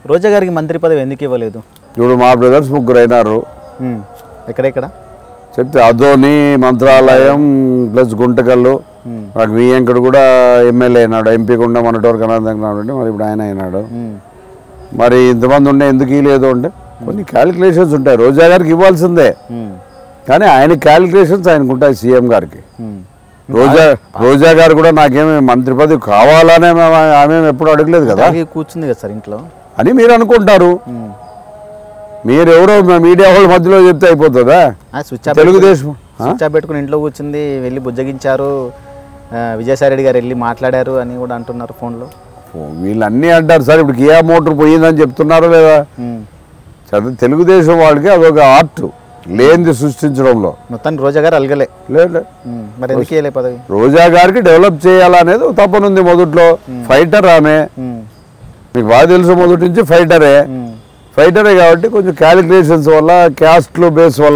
రోజా గారికి మంత్రి పదవి ఎందుకు ఇవ్వలేదు ఇప్పుడు మా బ్రదర్స్ ముగ్గురు అయినారు ఉమ్. ఎక్కడెక్కడ చెప్తే అదోని మంత్రాలయం ప్లస్ గుంటకల్లు ఉమ్. నాకు వియంకుడు కూడా ఎమ్మెల్యే అయినాడు ఎంపీ కూడా మొన్నటి వరకు అనంతంగా మరి ఇప్పుడు ఆయన అయినాడు ఉమ్. మరి ఇంతమంది ఉండే ఎందుకు లేదు అంటే కొన్ని క్యాలిక్యులేషన్స్ ఉంటాయి రోజా గారికి ఇవ్వాల్సిందే ఉమ్. కానీ ఆయన క్యాలిక్యులేషన్స్ ఆయనకు ఉంటాయి సీఎం గారికి ఉమ్. రోజా రోజా గారు కూడా నాకేమి మంత్రి పదవి కావాలనే మేము- ఆమె ఎప్పుడు అడగలేదు కదా అలాగే కూర్చుంది కదా సార్ ఇంట్లో అని మీరు అనుకుంటారు ఉమ్. మీరు ఎవరో మా మీడియా వాళ్ళ మధ్యలో చెప్తే అయిపోతుందా ఆ, స్విచ్ ఆఫ్ తెలుగుదేశం ఆ? స్విచ్ ఆఫ్ పెట్టుకుని ఇంట్లో కూర్చుంది వెళ్ళి బుజ్జగించారు ఆ, విజయసాయి రెడ్డి గారు వెళ్ళి మాట్లాడారు అని కూడా అంటున్నారు ఫోన్లో ఓ, వీళ్ళన్నీ అంటారు సార్ ఇప్పుడు కియా మోటార్ పోయిందని చెప్తున్నారో లేదా ఉమ్. చదువు తెలుగుదేశం వాళ్ళకి అదొక ఆర్ట్ లేనిది సృష్టించడంలో మొత్తానికి రోజా గారు అలగలే లేదు ఉమ్. మరి ఎందుకు ఇవ్వలే పదవి రోజా గారికి డెవలప్ చేయాలనేది ఒక తపనుంది మొదట్లో ఫైటర్ ఆమె ఉమ్. మీకు బాగా తెలుసు మొదటి నుంచి ఫైటరే ఉమ్. ఫైటరే కాబట్టి కొంచెం క్యాలిక్యులేషన్స్ వల్ల క్యాస్ట్లు బేస్ వల్ల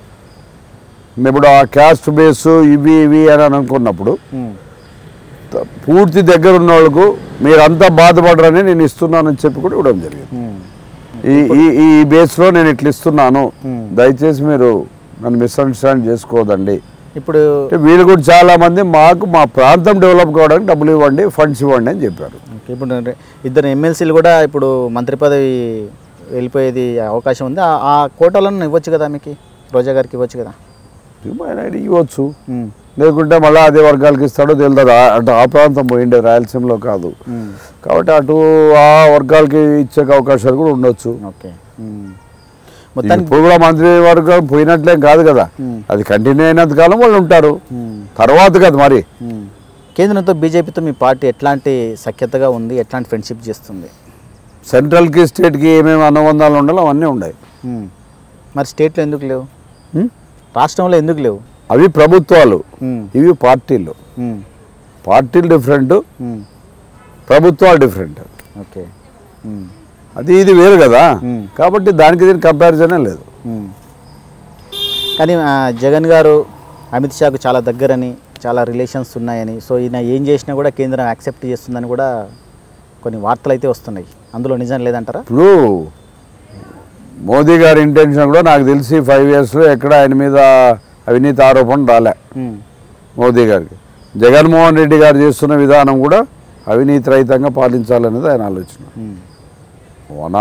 ఇప్పుడు ఆ క్యాస్ట్ బేస్ ఇవి ఇవి అని అనుకున్నప్పుడు ఉమ్. త- పూర్తి దగ్గర ఉన్న వాళ్ళకు మీరంతా బాధపడరని నేను ఇస్తున్నానని చెప్పి కూడా ఇవ్వడం జరిగింది ఉమ్. ఈ ఈ ఈ బేస్లో నేను ఇట్లా ఇస్తున్నాను Hmm. దయచేసి మీరు నన్ను మిస్అండర్స్టాండ్ చేసుకోవద్దండి ఇప్పుడు అంటే వీళ్ళు కూడా చాలా మంది మాకు మా ప్రాంతం డెవలప్ కావడానికి డబ్బులు ఇవ్వండి ఫండ్స్ ఇవ్వండి అని చెప్పారు ఓకే, ఇప్పుడు రె- ఇద్దరు ఎమ్మెల్సీలు కూడా ఇప్పుడు మంత్రి పదవి వెళ్ళిపోయేది అవకాశం ఉంది ఆ- ఆ కోటాలను ఇవ్వచ్చు కదా మీకు రోజా గారికి ఇవ్వచ్చు కదా ఆయన ఇవ్వచ్చు ఉమ్. లేకుంటే మళ్ళీ అదే వర్గాలకి ఇస్తాడో తెలియదు ఆ- అటు ఆ ప్రాంతం పోయిండే రాయలసీమలో కాదు ఉమ్. కాబట్టి అటు ఆ వర్గాలకి ఇచ్చే అవకాశాలు కూడా ఉండొచ్చు ఓకే ఉమ్. మొత్తానికి ఇప్పుడు కూడా మంత్రి వర్గం పోయినట్లేం కాదు కదా ఉమ్. అది కంటిన్యూ అయినంత కాలం వాళ్ళు ఉంటారు ఉమ్. తర్వాత కదా మరి ఉమ్. కేంద్రంతో బీజేపీతో మీ పార్టీ ఎట్లాంటి సఖ్యతగా ఉంది ఎట్లాంటి ఫ్రెండ్షిప్ చేస్తుంది సెంట్రల్కి స్టేట్కి ఏమేమి అనుబంధాలు ఉండాలో అవన్నీ ఉన్నాయి ఉమ్. మరి స్టేట్లో ఎందుకు లేవు ఉం? రాష్ట్రంలో ఎందుకు లేవు అవి ప్రభుత్వాలు ఉమ్. ఇవి పార్టీలు ఉమ్. పార్టీలు డిఫరెంట్ ఉమ్. ప్రభుత్వాలు డిఫరెంట్ ఓకే ఉమ్. అది ఇది వేరు కదా ఉమ్. కాబట్టి దానికి దీనికి కంపారిజనే లేదు ఉమ్. కానీ ఆ, జగన్ గారు అమిత్ షాకు చాలా దగ్గరని చాలా రిలేషన్స్ ఉన్నాయని సో ఈయన ఏం చేసినా కూడా కేంద్రం యాక్సెప్ట్ చేస్తుందని కూడా కొన్ని వార్తలు అయితే వస్తున్నాయి అందులో నిజం లేదంటారా ఇప్పుడు మోదీ గారి ఇంటెన్షన్ కూడా నాకు తెలిసి ఫైవ్ ఇయర్స్లో ఎక్కడ ఆయన మీద అవినీతి ఆరోపణ రాలే ఉమ్. మోదీ గారికి జగన్మోహన్ రెడ్డి గారు చేస్తున్న విధానం కూడా అవినీతి రహితంగా పాలించాలనేది ఆయన ఆలోచన ఉమ్. ఓనా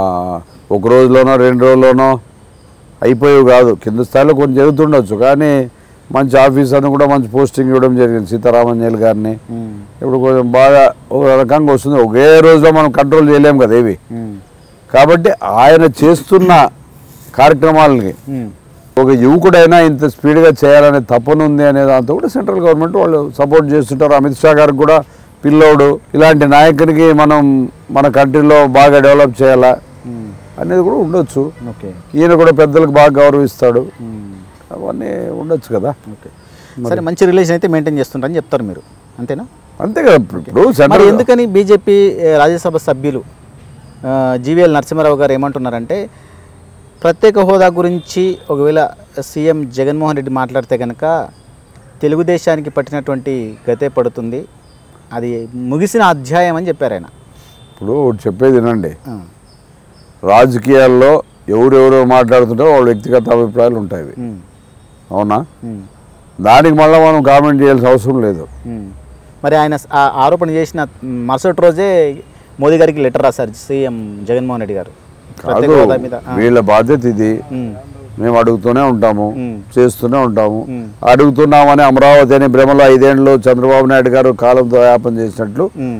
ఒక రోజులోనో రెండు రోజుల్లోనో అయిపోయేవి కాదు కింద స్థాయిలో కొంచెం జరుగుతుండొచ్చు కానీ మంచి ఆఫీసర్ని కూడా మంచి పోస్టింగ్ ఇవ్వడం జరిగింది సీతారామన్యల్ గారిని ఉమ్. ఇప్పుడు కొంచెం బాగా ఒక రకంగా వస్తుంది ఒకే రోజులో మనం కంట్రోల్ చేయలేం కదా ఇవి ఉమ్. కాబట్టి ఆయన చేస్తున్న కార్యక్రమాలని ఉమ్. ఒక యువకుడైనా ఇంత స్పీడ్గా చేయాలనే తపన ఉంది అనే దాంతో కూడా సెంట్రల్ గవర్నమెంట్ వాళ్ళు సపోర్ట్ చేస్తుంటారు అమిత్ షా గారికి కూడా పిల్లోడు ఇలాంటి నాయకునికి మనం మన కంట్రీలో బాగా డెవలప్ చేయాలా ఉమ్. అనేది కూడా ఉండొచ్చు ఓకే ఈయన కూడా పెద్దలకు బాగా గౌరవిస్తాడు ఉమ్. అవన్నీ ఉండొచ్చు కదా ఓకే సరే మంచి రిలేషన్ అయితే మెయింటైన్ చేస్తుంటారని చెప్తారు మీరు అంతేనా అంతే కదా ఇప్పుడు ఇప్పుడు మరి సెంట్రల్ ఎందుకని బీజేపీ ఏ, రాజ్యసభ సభ్యులు ఆ, జీవీఎల్ నరసింహారావు గారు ఏమంటున్నారంటే ప్రత్యేక హోదా గురించి ఒకవేళ సీఎం జగన్మోహన్ రెడ్డి మాట్లాడితే కనుక తెలుగుదేశానికి పట్టినటువంటి గతే పడుతుంది అది ముగిసిన అధ్యాయం అని చెప్పారు ఆయన ఇప్పుడు ఒకటి చెప్పేది వినండి ఆ, రాజకీయాల్లో ఎవరెవరో మాట్లాడుతుంటే వాళ్ళ వ్యక్తిగత అభిప్రాయాలు ఉంటాయి ఇవి. ఉమ్, అవునా ఉమ్, దానికి మళ్ళీ మనం కామెంట్ చేయాల్సిన అవసరం లేదు ఉమ్. మరి ఆయన స- ఆ ఆరోపణ చేసిన మరుసటి రోజే మోదీ గారికి లెటర్ రాశారు సీఎం జగన్మోహన్ రెడ్డి గారు ప్రత్యేక కాదు హోదా మీద ఆ, వీళ్ళ బాధ్యత ఇది ఉమ్, మేము అడుగుతూనే ఉంటాము ఉమ్. చేస్తూనే ఉంటాము ఉమ్. అడుగుతున్నామని అమరావతి అనే భ్రమలో ఐదేండ్లు చంద్రబాబు నాయుడు గారు కాలంతో వ్యాపం చేసినట్లు ఉమ్,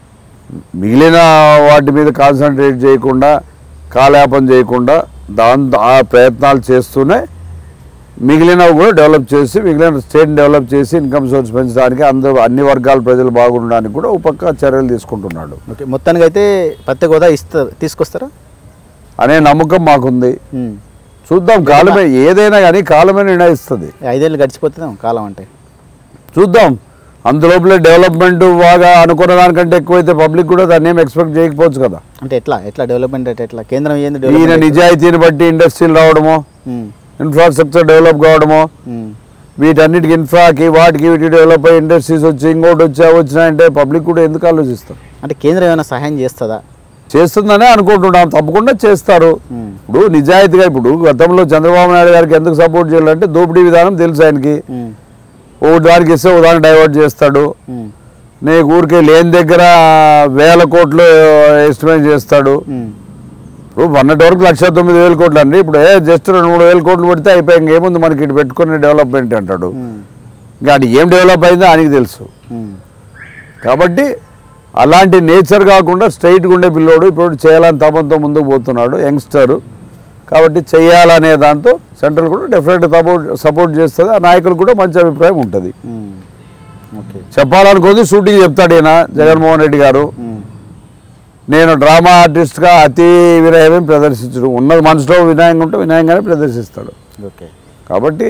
మిగిలిన వాటి మీద కాన్సన్ట్రేట్ చేయకుండా కాలయాపన చేయకుండా దాంతో ఆ ప్రయత్నాలు చేస్తూనే మిగిలినవి కూడా డెవలప్ చేసి మిగిలిన స్టేట్ డెవలప్ చేసి ఇన్కమ్ సోర్స్ పెంచడానికి అందరూ అన్ని వర్గాల ప్రజలు బాగుండడానికి కూడా ఒక పక్క చర్యలు తీసుకుంటున్నాడు ఓకే మొత్తానికి అయితే ప్రత్యేక హోదా ఇస్తా తీసుకొస్తారా అనే నమ్మకం మాకుంది ఉమ్. చూద్దాం కాలమే ఏదైనా కానీ కాలమే నిర్ణయిస్తుంది ఐదేళ్ళు గడిచిపోతుందాం కాలం అంటే చూద్దాం అందులోపలే డెవలప్మెంట్ బాగా అనుకున్న దానికంటే ఎక్కువైతే పబ్లిక్ కూడా దాన్ని ఏం ఎక్స్పెక్ట్ చేయకపోవచ్చు కదా అంటే ఎట్లా ఎట్లా డెవలప్మెంట్ అంటే ఎట్లా కేంద్రం ఏంది ఈయన డెవలప్మెంట్ నిజాయితీని బట్టి ఇండస్ట్రీలు రావడమో ఉమ్, ఇన్ఫ్రాస్ట్రక్చర్ డెవలప్ కావడమో ఉమ్, వీటన్నిటికి ఇన్ఫ్రాకి వాటికి వీటి డెవలప్ అయ్యి ఇండస్ట్రీస్ వచ్చి ఇంకోటి వచ్చా వచ్చినాయంటే పబ్లిక్ కూడా ఎందుకు ఆలోచిస్తారు అంటే కేంద్రం ఏమైనా సహాయం చేస్తుందా చేస్తుందనే అనుకుంటున్నాం తప్పకుండా చేస్తారు మ్మ్. ఇప్పుడు నిజాయితీగా ఇప్పుడు గతంలో చంద్రబాబు నాయుడు గారికి ఎందుకు సపోర్ట్ చేయాలంటే దోపిడీ విధానం తెలుసు ఆయనకి ఉమ్, ఒకటి దానికి ఇస్తే ఉదాహరణ డైవర్ట్ చేస్తాడు ఉమ్, నీకు ఊరికే లేని దగ్గర వేల కోట్లు ఎస్టిమేట్ చేస్తాడు ఉమ్, ఇప్పుడు మొన్నటి వరకు లక్ష తొమ్మిది వేల కోట్లు అండి ఇప్పుడు ఏ జస్ట్ రెండు మూడు వేల కోట్లు పెడితే అయిపోయి ఇంకేముంది మనకి ఇటు పెట్టుకునే డెవలప్మెంట్ అంటాడు ఉమ్, ఇంకా అది ఏం డెవలప్ అయిందో ఆయనకి తెలుసు ఉమ్, కాబట్టి అలాంటి నేచర్ కాకుండా స్ట్రైట్గా ఉండే పిల్లోడు ఇప్పుడు చేయాలని తపంతో ముందుకు పోతున్నాడు యంగ్స్టర్ కాబట్టి చేయాలనే దాంతో సెంట్రల్ కూడా డెఫినెట్ సపోర్ట్ సపోర్ట్ చేస్తుంది ఆ నాయకులకు కూడా మంచి అభిప్రాయం ఉంటుంది ఉమ్. ఓకే చెప్పాలనుకోది షూటింగ్ చెప్తాడు ఈయన జగన్మోహన్ రెడ్డి గారు ఉమ్, నేను డ్రామా ఆర్టిస్ట్గా అతి వినయమేం ప్రదర్శించడు ఉన్నది మనసులో వినయంగా ఉంటే వినయంగానే ప్రదర్శిస్తాడు ఓకే కాబట్టి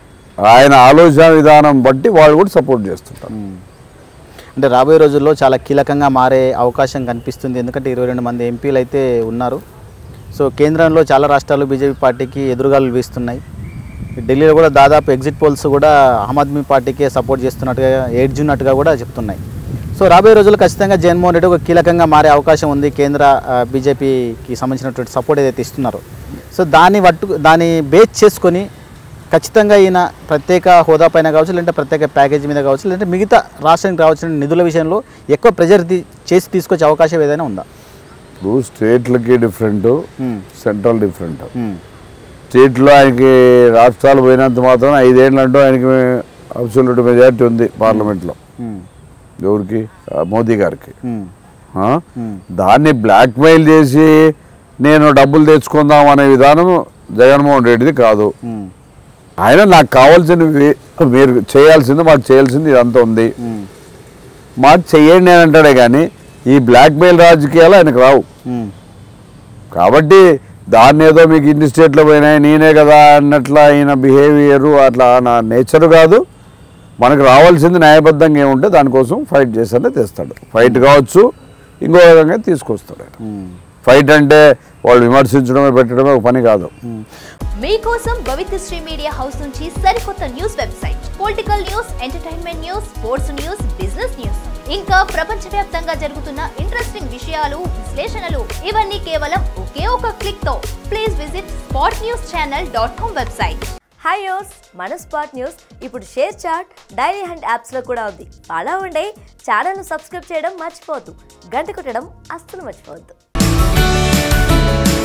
ఆయన ఆలోచన విధానం బట్టి వాళ్ళు కూడా సపోర్ట్ చేస్తుంటారు ఉమ్. అంటే రాబోయే రోజుల్లో చాలా కీలకంగా మారే అవకాశం కనిపిస్తుంది ఎందుకంటే ఇరవై రెండు మంది ఎంపీలు అయితే ఉన్నారు సో కేంద్రంలో చాలా రాష్ట్రాలు బీజేపీ పార్టీకి ఎదురుగాలు వీస్తున్నాయి ఢిల్లీలో కూడా దాదాపు ఎగ్జిట్ పోల్స్ కూడా ఆమ్ ఆద్మీ పార్టీకే సపోర్ట్ చేస్తున్నట్టుగా ఏడ్చున్నట్టుగా కూడా చెప్తున్నాయి సో రాబోయే రోజుల్లో ఖచ్చితంగా జగన్మోహన్ రెడ్డి ఒక కీలకంగా మారే అవకాశం ఉంది కేంద్ర ఆ, బీజేపీకి సంబంధించినటువంటి సపోర్ట్ ఏదైతే ఇస్తున్నారో సో దాన్ని వట్టు దాన్ని బేస్ చేసుకొని ఖచ్చితంగా ఈయన ప్రత్యేక హోదా పైన కావచ్చు లేదంటే ప్రత్యేక ప్యాకేజీ మీద కావచ్చు లేదంటే మిగతా రాష్ట్రానికి రావాల్సిన నిధుల విషయంలో ఎక్కువ ప్రెజర్ తీ- చేసి తీసుకొచ్చే అవకాశం ఏదైనా ఉందా ఇప్పుడు స్టేట్లకి డిఫరెంట్ ఉమ్, సెంట్రల్ డిఫరెంట్ ఉమ్, స్టేట్లో ఆయనకి రాష్ట్రాలు పోయినంత మాత్రం ఐదేళ్ళు అంటూ ఆయనకి అబ్సల్యూట్ మెజారిటీ ఉంది పార్లమెంట్లో ఉమ్, ఎవరికి ఆ, మోదీ గారికి ఉమ్, ఆ? ఉమ్, దాన్ని బ్లాక్మెయిల్ చేసి నేను డబ్బులు తెచ్చుకుందాం అనే విధానం జగన్మోహన్ రెడ్డిది కాదు ఉమ్, ఆయన నాకు కావాల్సినవి మీరు చేయాల్సింది మాకు చేయాల్సింది ఇదంతా ఉంది ఉమ్, మాకు చెయ్యండి అని అంటాడే కానీ ఈ బ్లాక్మెయిల్ రాజకీయాలు ఆయనకు రావు ఉమ్, కాబట్టి దాన్ని ఏదో మీకు ఇన్ని స్టేట్లో పోయినాయి నేనే కదా అన్నట్లా ఆయన బిహేవియర్ అట్లా నా నేచర్ కాదు మనకు రావాల్సింది న్యాయబద్ధంగా ఏముంటే దానికోసం ఫైట్ చేస్తేనే తెస్తాడు ఫైట్ కావచ్చు ఇంకో విధంగా తీసుకొస్తాడు ఆయన ఉమ్, ఫైట్ అంటే వాళ్ళు విమర్శించడమే పెట్టడమే ఒక పని కాదు ఉమ్. మీకోసం పవిత్రశ్రీ మీడియా హౌస్ నుంచి సరికొత్త news website political news entertainment news sports news business news ఇంకా ప్రపంచవ్యాప్తంగా జరుగుతున్న ఇంట్రెస్టింగ్ విషయాలు విశ్లేషణలు ఇవన్నీ కేవలం ఒకే ఒక క్లిక్ తో please visit spot news channel dot com website hi యోస్ మన స్పాట్ న్యూస్ ఇప్పుడు షేర్ చాట్ డైలీ హండ్ యాప్స్లో కూడా ఉంది అలా ఉండే ఛానల్ను సబ్స్క్రైబ్ చేయడం మర్చిపోవద్దు గంట కొట్టడం అస్సలు మర్చిపోవద్దు